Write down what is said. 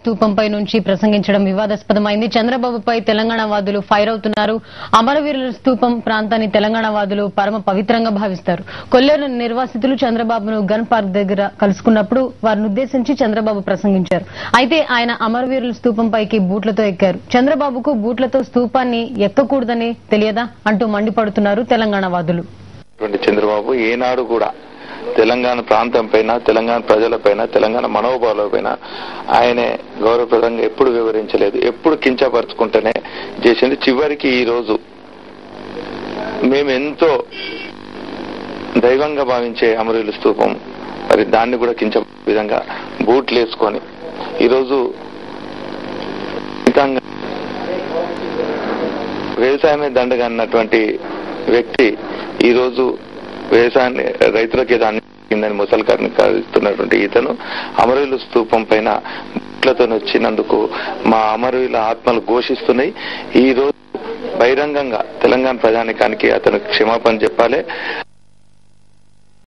స్తూపంపై నుంచి ప్రసంగించడం వివాదాస్పదమైంది చంద్రబాబుపై తెలంగాణ వాదులు ఫైర్ అవుతున్నారు అమరవీరుల స్తూపం ప్రాంతాన్ని తెలంగాణ వాదులు పరమ పవిత్రంగా భావిస్తారు కొల్లేరు నిర్వాసితులు చంద్రబాబును గన్ పార్క్ దగ్గర కలుసుకున్నప్పుడు వారిని ఉద్దేశించి చంద్రబాబు ప్రసంగించారు అయితే ఆయన అమరవీరుల స్తూపంపైకి బూట్లతో ఎక్కారు చంద్రబాబుకు బూట్లతో స్తూపాన్ని ఎక్కకూడదని తెలియదా అంటూ మండిపడుతున్నారు తెలంగాణ వాదులు ఉన్నటువంటి చంద్రబాబు ఏనాడు కూడా తెలంగాణ ప్రాంతం పైన తెలంగాణ ప్రజలపైన తెలంగాణ మనోభావాలపైన ఆయనే గౌరవప్రదంగా ఎప్పుడు వివరించలేదు ఎప్పుడు కించపరుచుకుంటూనే చేసింది చివరికి ఈ రోజు మేము ఎంతో దైవంగా భావించే అమరుల స్తూపం మరి దాన్ని కూడా కించ విధంగా బూట్లు వేసుకొని ఈరోజు మితంగా వ్యవసాయమే దండగా అన్నటువంటి వ్యక్తి ఈ రోజు వ్యవసాయాన్ని రైతులకు ఏదో అన్నిందని ముసలికారిని కాలుస్తున్నటువంటి ఇతను అమరవీల స్తూపం పైన బుట్లతో వచ్చినందుకు మా అమరవీల ఆత్మలు ఘోషిస్తున్నాయి ఈ రోజు బహిరంగంగా తెలంగాణ ప్రజానికానికి అతను క్షమాపణ చెప్పాలి